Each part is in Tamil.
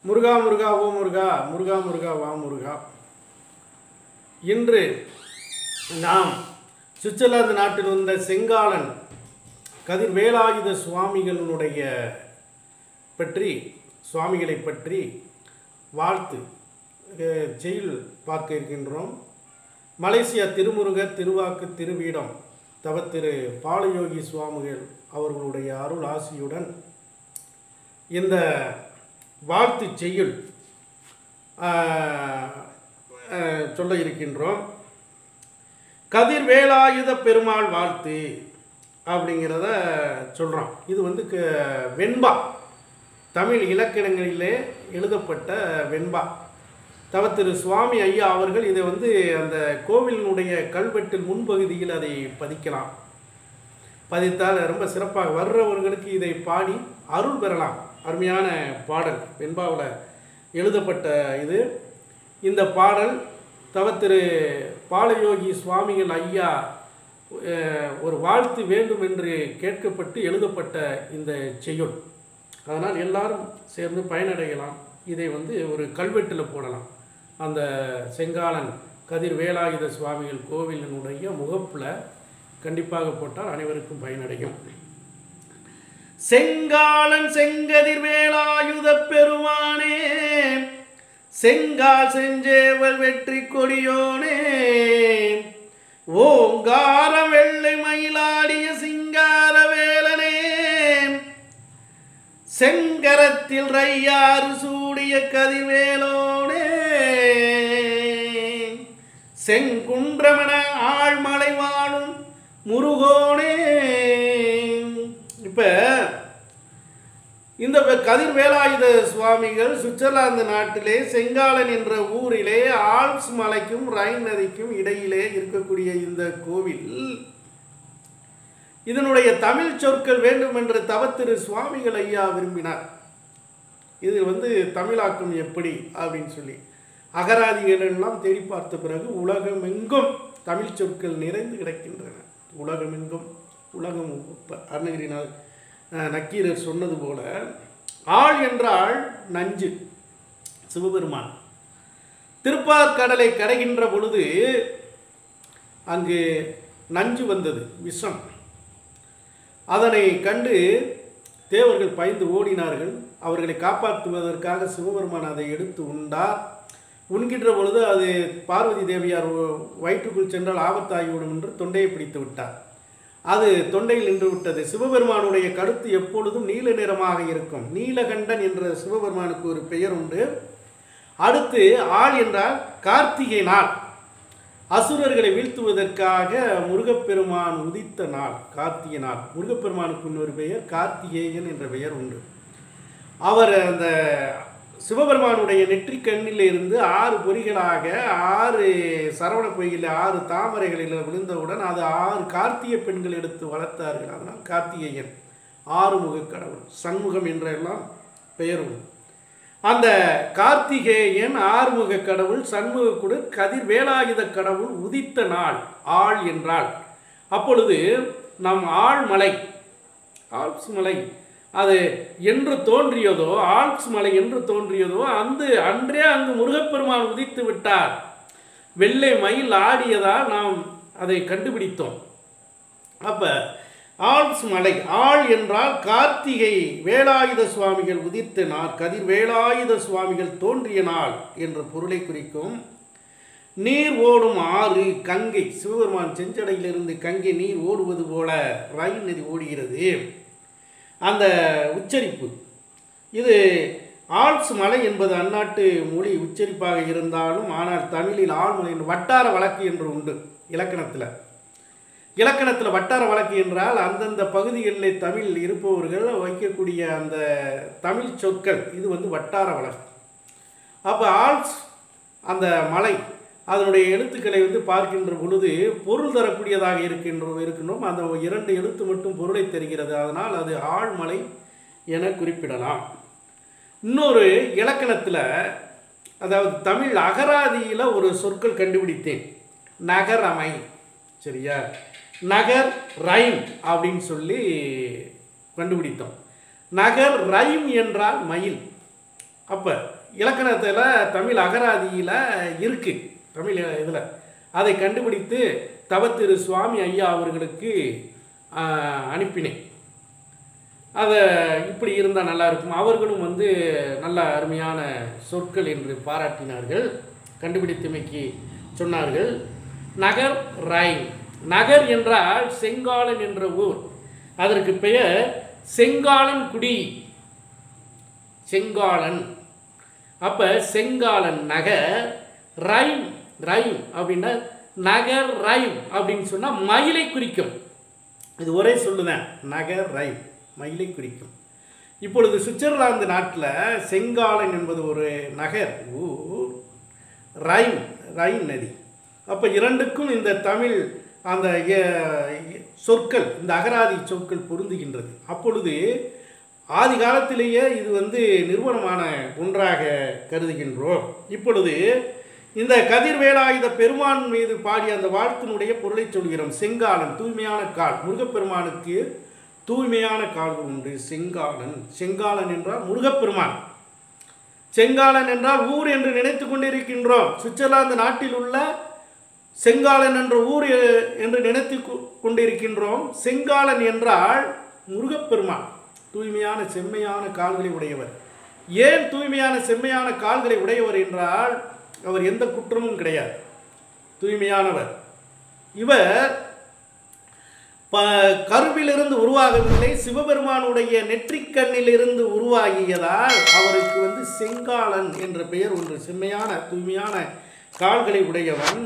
முருகா முருகா ஓ முருகா முருகா முருகா வா முருகா இன்று நாம் சுவிட்சர்லாந்து நாட்டில் வந்த செங்காலன் கதிர் வேலாயுத சுவாமிகளுடைய பற்றி சுவாமிகளை பற்றி வாழ்த்து அஹ், செயல் பார்க்க இருக்கின்றோம் மலேசியா திருமுருகர் திருவாக்கு திருவீடம் தவத்திரு பாலயோகி சுவாமிகள் அவர்களுடைய அருள் ஆசியுடன் இந்த வாழ்த்து செய்யுள் ஆஹ், ஆஹ், சொல்ல இருக்கின்றோம் கதிர் வேலாயுத பெருமாள் வாழ்த்து அப்படிங்கிறத சொல்கிறோம் இது வந்து க வெண்பா தமிழ் இலக்கணங்களிலே எழுதப்பட்ட வெண்பா தவ திரு சுவாமி ஐயா அவர்கள் இதை வந்து அந்த கோவிலினுடைய கல்வெட்டில் முன்பகுதியில் அதை பதிக்கலாம் பதித்தால் ரொம்ப சிறப்பாக வர்றவர்களுக்கு இதை பாடி அருள் பெறலாம் அருமையான பாடல் வெண்பாவில் எழுதப்பட்ட இது இந்த பாடல் தவ திரு பாலயோகி சுவாமிகள் ஐயா அஹ், ஒரு வாழ்த்து வேண்டும் என்று கேட்கப்பட்டு எழுதப்பட்ட இந்த செய்யுள் அதனால் எல்லாரும் சேர்ந்து பயனடையலாம் இதை வந்து ஒரு கல்வெட்டில் போடலாம் அந்த செங்காலன் கதிர் வேலாயுத சுவாமிகள் கோவிலினுடைய முகப்பில் கண்டிப்பாக போட்டால் அனைவருக்கும் பயனடையும் செங்காலன் செங்கதிர் வேலாயுத பெருமானே செங்கால் செஞ்சேவல் வெற்றி கொடியோனே ஓங்கார வெள்ளை மயிலாடிய சிங்கார வேலனே செங்கரத்தில் ரையாறு சூடிய கதிர்வேலோனே செங்குன்றமன ஆழ்மலை வாழும் முருகோனே இப்போ இந்த வே- கதிர் வேலாயுத சுவாமிகள் சுவிட்சர்லாந்து நாட்டிலே செங்காலன் என்ற ஊரிலே ஆல்ப்ஸ் மலைக்கும் ரைன் நதிக்கும் இடையிலே இருக்கக்கூடிய இந்த கோவில் இதனுடைய தமிழ் சொற்கள் வேண்டும் என்று தவத்திரு சுவாமிகள் ஐயா விரும்பினார் இது வந்து தமிழாக்கம் எப்படி அப்படின்னு சொல்லி அகராதிகள் எல்லாம் தேடி பார்த்த பிறகு உலகமெங்கும் தமிழ் சொற்கள் நிறைந்து கிடக்கின்றன உலகமெங்கும் உலகம் உப்ப அருணகிரிநாத் அஹ், நக்கீரர் சொன்னது போல ஆள் என்றால் நஞ்சு சிவபெருமான் திருப்பார்கடலை கடைகின்ற பொழுது அங்கு நஞ்சு வந்தது விஷம் அதனை கண்டு தேவர்கள் பயந்து ஓடினார்கள் அவர்களை காப்பாற்றுவதற்காக சிவபெருமான் அதை எடுத்து உண்டார் உண்கின்ற பொழுது அது பார்வதி தேவியார் வ- வயிற்றுக்குள் சென்றால் ஆபத்தாகிவிடும் என்று தொண்டையை பிடித்து விட்டார் அது தொண்டையில் நின்று விட்டது சிவபெருமானுடைய கருத்து எப்பொழுதும் நீல நிறமாக இருக்கும் நீலகண்டன் என்ற சிவபெருமானுக்கு ஒரு பெயர் உண்டு அடுத்து ஆள் என்றால் கார்த்திகை நாள் அசுரர்களை வீழ்த்துவதற்காக முருகப்பெருமான் உதித்த நாள் கார்த்திகை நாள் முருகப்பெருமானுக்கு இன்னொரு பெயர் கார்த்திகேயன் என்ற பெயர் உண்டு அவர் அந்த சிவபெருமானுடைய நெற்றிக் கண்ணில் இருந்து ஆறு பொறிகளாக ஆறு சரவண பொய்யில் ஆறு தாமரைகளில் விழுந்தவுடன் அது ஆறு கார்த்திகை பெண்கள் எடுத்து வளர்த்தார்கள் அதனால் கார்த்திகேயன் ஆறுமுக கடவுள் சண்முகம் என்றெல்லாம் பெயர் உண்டு அந்த கார்த்திகேயன் ஆறுமுக கடவுள் சண்முகக்குடு கதிர் வேலாயுத கடவுள் உதித்த நாள் ஆள் என்றாள் அப்பொழுது நம் ஆழ்மலை ஆல்ப்ஸ் மலை அது என்று தோன்றியதோ ஆல்ப்ஸ் மலை என்று தோன்றியதோ அந்த அன்றே அங்கு முருகப்பெருமான் உதித்து விட்டார் வெள்ளை மயில் ஆடியதால் நாம் அதை கண்டுபிடித்தோம் அப்ப ஆல்ப்ஸ் மலை ஆள் என்றால் கார்த்திகை வேலாயுத சுவாமிகள் உதித்த நாள் கதிர் வேலாயுத சுவாமிகள் தோன்றிய நாள் என்ற பொருளை குறிக்கும் நீர் ஓடும் ஆறு கங்கை சிவபெருமான் செஞ்சடையிலிருந்து கங்கை நீர் ஓடுவது போல ரயில் நதி ஓடுகிறது அந்த உச்சரிப்பு இது ஆல்ப்ஸ் மலை என்பது அந்நாட்டு மொழி உச்சரிப்பாக இருந்தாலும் ஆனால் தமிழில் ஆழ்மலை என்று வட்டார வழக்கு என்று உண்டு இலக்கணத்தில் இலக்கணத்தில் வட்டார வழக்கு என்றால் அந்தந்த பகுதிகளில் தமிழ் இருப்பவர்கள் வைக்கக்கூடிய அந்த தமிழ் சொற்கள் இது வந்து வட்டார வழக்கு அப்போ ஆல்ப்ஸ் அந்த மலை அதனுடைய எழுத்துக்களை வந்து பார்க்கின்ற பொழுது பொருள் தரக்கூடியதாக இருக்கின்ற இருக்கின்றோம் அந்த இரண்டு எழுத்து மட்டும் பொருளை தருகிறது அதனால் அது ஆழ்மலை என குறிப்பிடலாம் இன்னொரு இலக்கணத்தில் அதாவது தமிழ் அகராதியில் ஒரு சொற்கள் கண்டுபிடித்தேன் நகரமை சரியா நகர் ரைம் அப்படின்னு சொல்லி கண்டுபிடித்தோம் நகர் ரைம் என்றால் மயில் அப்போ இலக்கணத்தில் தமிழ் அகராதியில் இருக்குது தமிழ் இதில் அதை கண்டுபிடித்து தவத்திரு சுவாமி ஐயா அவர்களுக்கு ஆஹ், அனுப்பினேன் அதை இப்படி இருந்தால் நல்லா இருக்கும் அவர்களும் வந்து நல்ல அருமையான சொற்கள் என்று பாராட்டினார்கள் கண்டுபிடித்தமைக்கு சொன்னார்கள் நகர் ரைன் நகர் என்றால் செங்காலன் என்ற ஊர் அதற்கு பெயர் செங்காலன் குடி செங்காலன் அப்போ செங்காலன் நகர் ரைம் ரைம் அப்படின்னா நகர் ரைம் அப்படின்னு சொன்னால் மயிலை குறிக்கும் இது ஒரே சொல்லுதான் நகர் ரைம் மயிலை குறிக்கும் இப்பொழுது சுவிட்சர்லாந்து நாட்டில் செங்காலன் என்பது ஒரு நகர் ஊர் ரைன் ரைன் நதி அப்போ இரண்டுக்கும் இந்த தமிழ் அந்த எ- சொற்கள் இந்த அகராதி சொற்கள் பொருந்துகின்றது அப்பொழுது ஆதி காலத்திலேயே இது வந்து நிறுவனமான ஒன்றாக கருதுகின்றோம் இப்பொழுது இந்த கதிர்வேலாயுத பெருமான் மீது பாடிய அந்த வாழ்த்தினுடைய பொருளை சொல்கிறோம் செங்காலன் தூய்மையான கால் முருகப்பெருமானுக்கு தூய்மையான கால்கள் உண்டு செங்காலன் செங்காலன் என்றால் முருகப்பெருமான் செங்காலன் என்றால் ஊர் என்று நினைத்து கொண்டிருக்கின்றோம் சுவிட்சர்லாந்து நாட்டில் உள்ள செங்காலன் என்ற ஊர் எ- என்று நினைத்து கொ- கொண்டிருக்கின்றோம் செங்காலன் என்றால் முருகப்பெருமான் தூய்மையான செம்மையான கால்களை உடையவர் ஏன் தூய்மையான செம்மையான கால்களை உடையவர் என்றால் அவர் எந்த குற்றமும் கிடையாது தூய்மையானவர் இவர் ப கருவிலிருந்து உருவாகவில்லை சிவபெருமானுடைய நெற்றிக்கண்ணிலிருந்து உருவாகியதால் அவருக்கு வந்து செங்காலன் என்ற பெயர் ஒன்று செம்மையான தூய்மையான கால்களை உடையவன்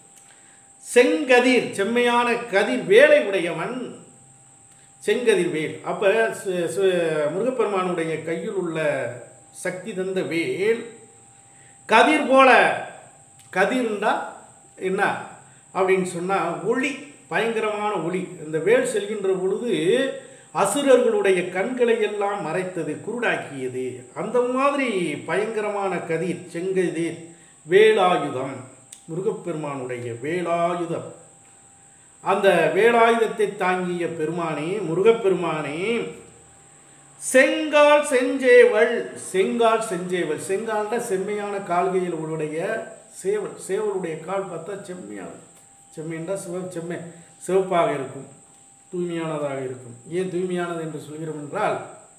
செங்கதிர் செம்மையான கதிர் வேலை உடையவன் செங்கதிர் வேல் அப்போ முருகப்பெருமானுடைய கையில் உள்ள சக்தி தந்த வேல் கதிர் போல கதிர்ண்டா என்ன அப்படின்னு சொன்னால் ஒளி பயங்கரமான ஒளி இந்த வேல் செல்கின்ற பொழுது அசுரர்களுடைய கண்களை எல்லாம் மறைத்தது குருடாக்கியது அந்த மாதிரி பயங்கரமான கதிர் செங்கதிர் வேலாயுதம் முருகப்பெருமானுடைய வேலாயுதம் அந்த வேலாயுதத்தை தாங்கிய பெருமானே முருகப்பெருமானே செங்கால் செஞ்சேவள் செங்கால் செஞ்சேவள் செங்கால்னா செம்மையான கால்கையில் உடைய சேவல் சேவலுடைய கால் பார்த்தா செம்மையாக செம்மைன்றா சிவ செம்மை சிவப்பாக இருக்கும் தூய்மையானதாக இருக்கும் ஏன் தூய்மையானது என்று சொல்கிறோம் என்றால்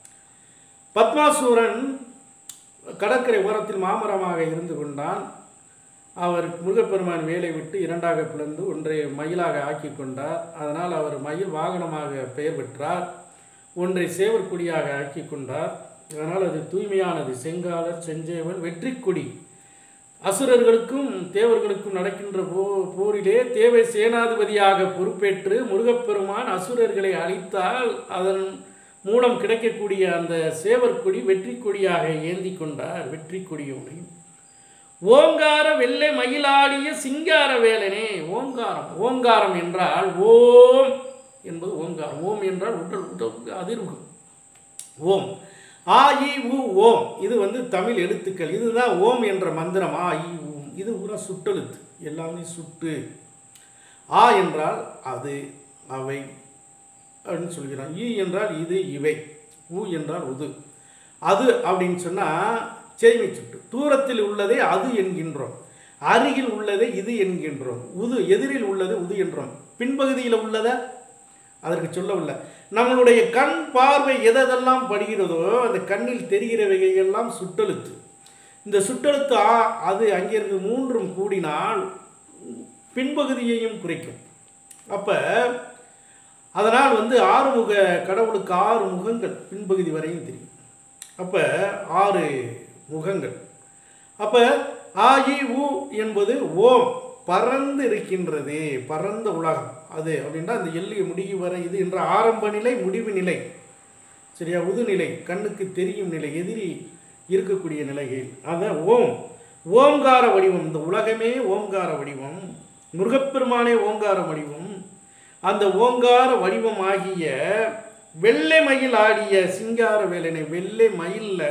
பத்மாசூரன் கடற்கரை ஓரத்தில் மாமரமாக இருந்து கொண்டான் அவர் முருகப்பெருமான் வேலை விட்டு இரண்டாக பிளந்து ஒன்றை மயிலாக ஆக்கி கொண்டார் அதனால் அவர் மயில் வாகனமாக பெயர் பெற்றார் ஒன்றை சேவற்குடியாக ஆக்கி கொண்டார் அதனால் அது தூய்மையானது செங்காலர் செஞ்சேவல் வெற்றிக்கொடி அசுரர்களுக்கும் தேவர்களுக்கும் நடக்கின்ற போ போரிலே தேவை சேனாதிபதியாக பொறுப்பேற்று முருகப்பெருமான் அசுரர்களை அழித்தால் அதன் மூலம் கிடைக்கக்கூடிய அந்த சேவற்கொடி வெற்றி கொடியாக ஏந்தி கொண்டார் வெற்றி கொடியோனை ஓங்கார வெள்ளை மயிலாடிய சிங்கார வேலனே ஓங்காரம் ஓங்காரம் என்றால் ஓம் என்பது ஓங்காரம் ஓம் என்றால் உடல் உடல் அதிர்வு ஓம் ஆ இ உ ஓம் இது வந்து தமிழ் எழுத்துக்கள் இதுதான் ஓம் என்ற மந்திரம் ஆ இ உ இது பூரா சுட்டெழுத்து எல்லாமே சுட்டு ஆ என்றால் அது அவை அப்படின்னு சொல்கிறான் இ என்றால் இது இவை உ என்றால் உது அது அப்படின்னு சொன்னால் செய்மை சுட்டு தூரத்தில் உள்ளதை அது என்கின்றோம் அருகில் உள்ளதை இது என்கின்றோம் உது எதிரில் உள்ளது உது என்றோம் பின்பகுதியில் உள்ளதை அதற்கு சொல்லவில்லை நம்மளுடைய கண் பார்வை எதெல்லாம் படுகிறதோ அந்த கண்ணில் தெரிகிறவைகையெல்லாம் சுட்டெழுத்து இந்த சுட்டெழுத்து ஆ அது அங்கிருந்து மூன்றும் கூடினால் பின்பகுதியையும் குறைக்கும் அப்போ அதனால் வந்து ஆறுமுக கடவுளுக்கு ஆறு முகங்கள் பின்பகுதி வரையும் தெரியும் அப்போ ஆறு முகங்கள் அப்போ ஆ இ உ என்பது ஓம் பறந்து இருக்கின்றது பரந்த உலகம் அது அப்படின்னா அந்த எல்லை முடிவு வரை இது என்ற ஆரம்ப நிலை முடிவு நிலை சரியா உதுநிலை கண்ணுக்கு தெரியும் நிலை எதிரி இருக்கக்கூடிய நிலைகள் அதான் ஓம் ஓங்கார வடிவம் இந்த உலகமே ஓங்கார வடிவம் முருகப்பெருமானே ஓங்கார வடிவம் அந்த ஓங்கார வடிவம் ஆகிய வெள்ளை மயில் ஆடிய சிங்கார வேலனை வெள்ளை மயிலில்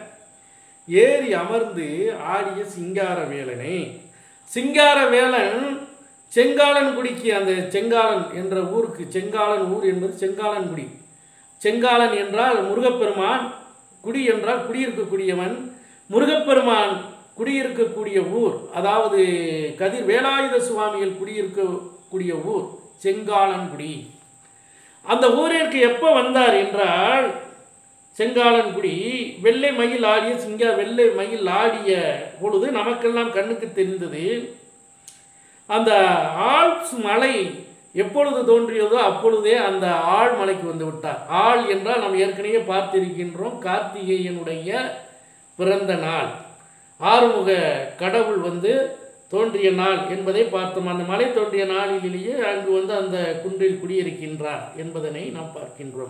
ஏறி அமர்ந்து ஆடிய சிங்கார வேலனை சிங்கார வேலன் செங்காலன்குடிக்கு அந்த செங்காலன் என்ற ஊருக்கு செங்காலன் ஊர் என்பது செங்காலன்குடி செங்காலன் என்றால் முருகப்பெருமான் குடி என்றால் குடியிருக்கக்கூடியவன் முருகப்பெருமான் குடியிருக்கக்கூடிய ஊர் அதாவது கதிர் வேலாயுத சுவாமிகள் குடியிருக்கக்கூடிய ஊர் செங்காலன்குடி அந்த ஊரிற்கு எப்போ வந்தார் என்றால் செங்காலன்குடி வெள்ளை மயில் ஆடிய சிங்கா வெள்ளை மயில் ஆடிய பொழுது நமக்கெல்லாம் கண்ணுக்கு தெரிந்தது அந்த ஆல்ப்ஸ் மலை எப்பொழுது தோன்றியதோ அப்பொழுதே அந்த ஆள் மலைக்கு வந்து விட்டார் ஆள் என்றால் நாம் ஏற்கனவே பார்த்திருக்கின்றோம் கார்த்திகேயனுடைய பிறந்த நாள் ஆறுமுக கடவுள் வந்து தோன்றிய நாள் என்பதை பார்த்தோம் அந்த மலை தோன்றிய நாளிலேயே அங்கு வந்து அந்த குன்றில் குடியிருக்கின்றார் என்பதனை நாம் பார்க்கின்றோம்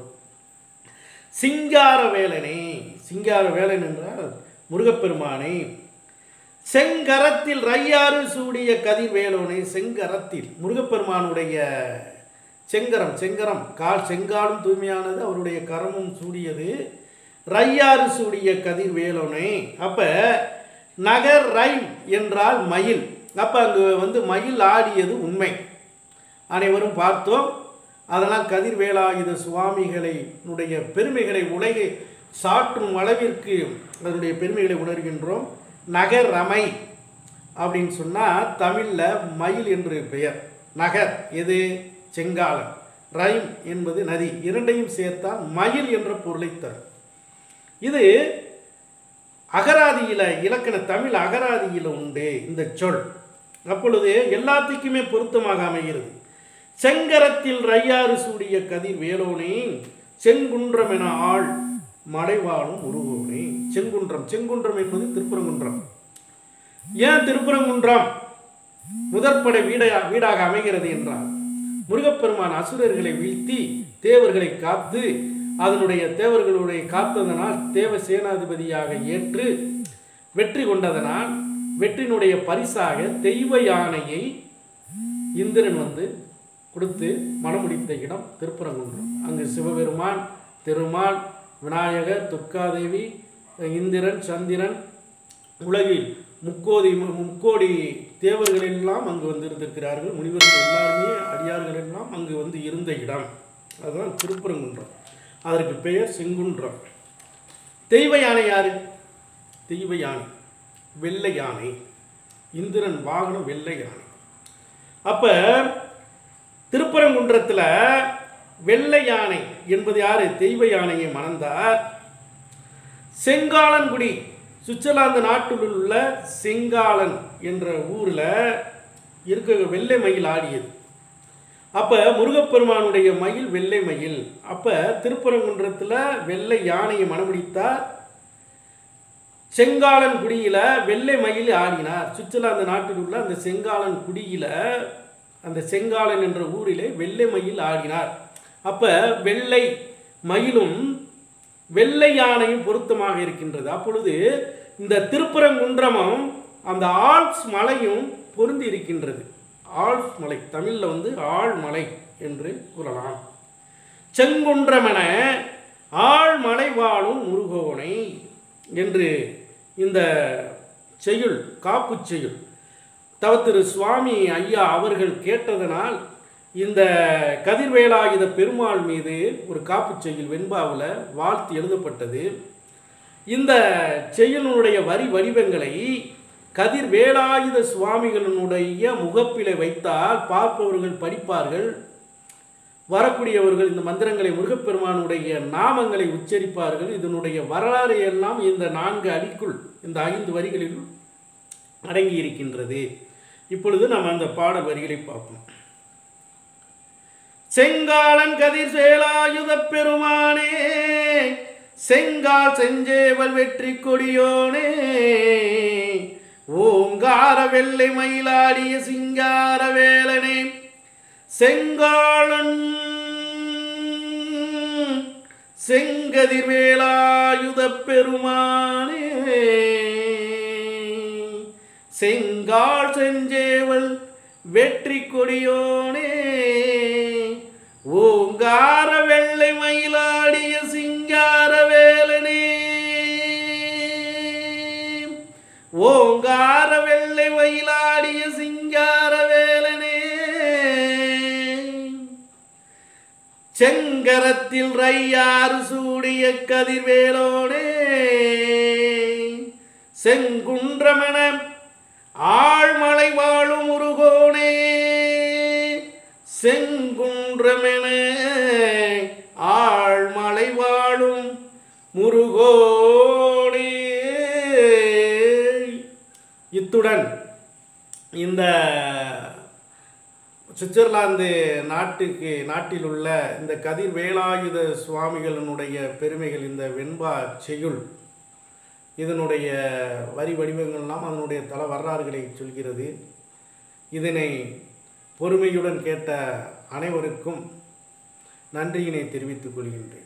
சிங்கார வேலனே சிங்கார வேலன் என்றால் முருகப்பெருமானை செங்கரத்தில் ரையாறு சூடிய கதிர்வேலோனை செங்கரத்தில் முருகப்பெருமானுடைய செங்கரம் செங்கரம் கால் செங்காலும் தூய்மையானது அவருடைய கரமும் சூடியது ரையாறு சூடிய கதிர்வேலோனை அப்போ நகர் ரைம் என்றால் மயில் அப்போ அங்கு வந்து மயில் ஆடியது உண்மை அனைவரும் பார்த்தோம் அதனால் கதிர்வேலாயுத சுவாமிகளினுடைய பெருமைகளை உலகை சாற்றும் அளவிற்கு அதனுடைய பெருமைகளை உணர்கின்றோம் நகர் ரமை அப்படின்னு சொன்னால் தமிழில் மயில் என்று பெயர் நகர் எது செங்காலன் ரைம் என்பது நதி இரண்டையும் சேர்த்தால் மயில் என்ற பொருளை தரும் இது அகராதியில் இலக்கண தமிழ் அகராதியில் உண்டு இந்த சொல் அப்பொழுது எல்லாத்துக்குமே பொருத்தமாக அமைகிறது செங்கரத்தில் ரையாறு சூடிய கதிர் வேலோனே செங்குன்றம் என ஆள் மலைவாழும் உருவோனே செங்குன்றம் செங்குன்றம் என்பது திருப்பரங்குன்றம் ஏன் திருப்பரங்குன்றம் முதற்படை வீடா வீடாக அமைகிறது என்றால் முருகப்பெருமான் அசுரர்களை வீழ்த்தி தேவர்களை காத்து அதனுடைய தேவர்களுடைய காத்ததனால் தேவ சேனாதிபதியாக ஏற்று வெற்றி கொண்டதனால் வெற்றினுடைய பரிசாக தெய்வ யானையை இந்திரன் வந்து கொடுத்து மனமுடித்த இடம் திருப்பரங்குன்றம் அங்கு சிவபெருமான் திருமால் விநாயகர் துர்காதேவி இந்திரன் சந்திரன் உலகில் முக்கோடி முக்கோடி தேவர்கள் எல்லாம் அங்கு வந்து இருந்திருக்கிறார்கள் முனிவர்கள் எல்லாருமே அடியார்கள் எல்லாம் அங்கு வந்து இருந்த இடம் அதுதான் திருப்பரங்குன்றம் அதற்கு பெயர் செங்குன்றம் தெய்வ யானை யாரு தெய்வ யானை வெள்ளை யானை இந்திரன் வாகனம் வெள்ளை யானை அப்போ திருப்பரங்குன்றத்தில் வெள்ளை யானை என்பது யாரு தெய்வ யானையை மணந்தார் செங்காலன்குடி சுவிட்சர்லாந்து நாட்டில் உள்ள செங்காலன் என்ற ஊரில் இருக்க வெள்ளை மயில் ஆடியது அப்போ முருகப்பெருமானுடைய மயில் வெள்ளை மயில் அப்போ திருப்பரங்குன்றத்தில் வெள்ளை யானையை மணமுடித்தார் செங்காலன் குடியில் வெள்ளை மயில் ஆடினார் சுவிட்சர்லாந்து நாட்டில் உள்ள அந்த செங்காலன் குடியில் அந்த செங்காலன் என்ற ஊரிலே வெள்ளை மயில் ஆடினார் அப்போ வெள்ளை மயிலும் வெள்ளை யானையும் பொருத்தமாக இருக்கின்றது அப்பொழுது இந்த திருப்பரங்குன்றமும் அந்த ஆல்ப்ஸ் மலையும் பொருந்தி இருக்கின்றது ஆல்ப்ஸ் மலை தமிழில் வந்து ஆழ்மலை என்று கூறலாம் செங்குன்றமென ஆழ்மலை வாழும் முருகோனை என்று இந்த செய்யுள் காப்புச் செய்யுள் தவத்திரு சுவாமி ஐயா அவர்கள் கேட்டதனால் இந்த கதிர்வேலாயுத பெருமாள் மீது ஒரு காப்புச் செய்யுள் வெண்பாவில் வாழ்த்து எழுதப்பட்டது இந்த செய்யுளுடைய வரி வடிவங்களை கதிர் வேலாயுத சுவாமிகளினுடைய முகப்பிலை வைத்தால் பார்ப்பவர்கள் படிப்பார்கள் வரக்கூடியவர்கள் இந்த மந்திரங்களை முருகப்பெருமானுடைய நாமங்களை உச்சரிப்பார்கள் இதனுடைய வரலாறு எல்லாம் இந்த நான்கு அடிக்குள் இந்த ஐந்து வரிகளில் அடங்கி இருக்கின்றது இப்பொழுது நாம் அந்த பாடல் வரிகளை பார்ப்போம் செங்காலன் கதிர் சேலாயுத பெருமானே செங்கால் செஞ்சேவல் வெற்றி கொடியோனே ஓங்கார வெள்ளை மயிலாடிய சிங்கார வேலனே செங்காலன் செங்கதிர் வேலாயுத பெருமானே செங்கால் செஞ்சேவல் வெற்றி கொடியோனே ஓங்கார வெள்ளை மயிலாடிய சிங்கார வேலனே ஓங்கார வெள்ளை மயிலாடிய சிங்கார வேலனே செங்கரத்தில் ரையாறு சூடிய கதிர்வேலோனே செங்குன்றமென ஆழ்மலை வாழும் முருகோனே செங்குன்றமென ஆழ்மலை வாழும் முருகோனே இத்துடன் இந்த சுவிட்சர்லாந்து நாட்டுக்கு நாட்டில் உள்ள இந்த கதிர் வேலாயுத சுவாமிகளினுடைய பெருமைகள் இந்த வெண்பா செய்யுள் இதனுடைய வரி வடிவங்கள்லாம் அதனுடைய தல வரலாறுகளை சொல்கிறது இதனை பொறுமையுடன் கேட்ட அனைவருக்கும் நன்றியினை தெரிவித்துக் கொள்கின்றேன்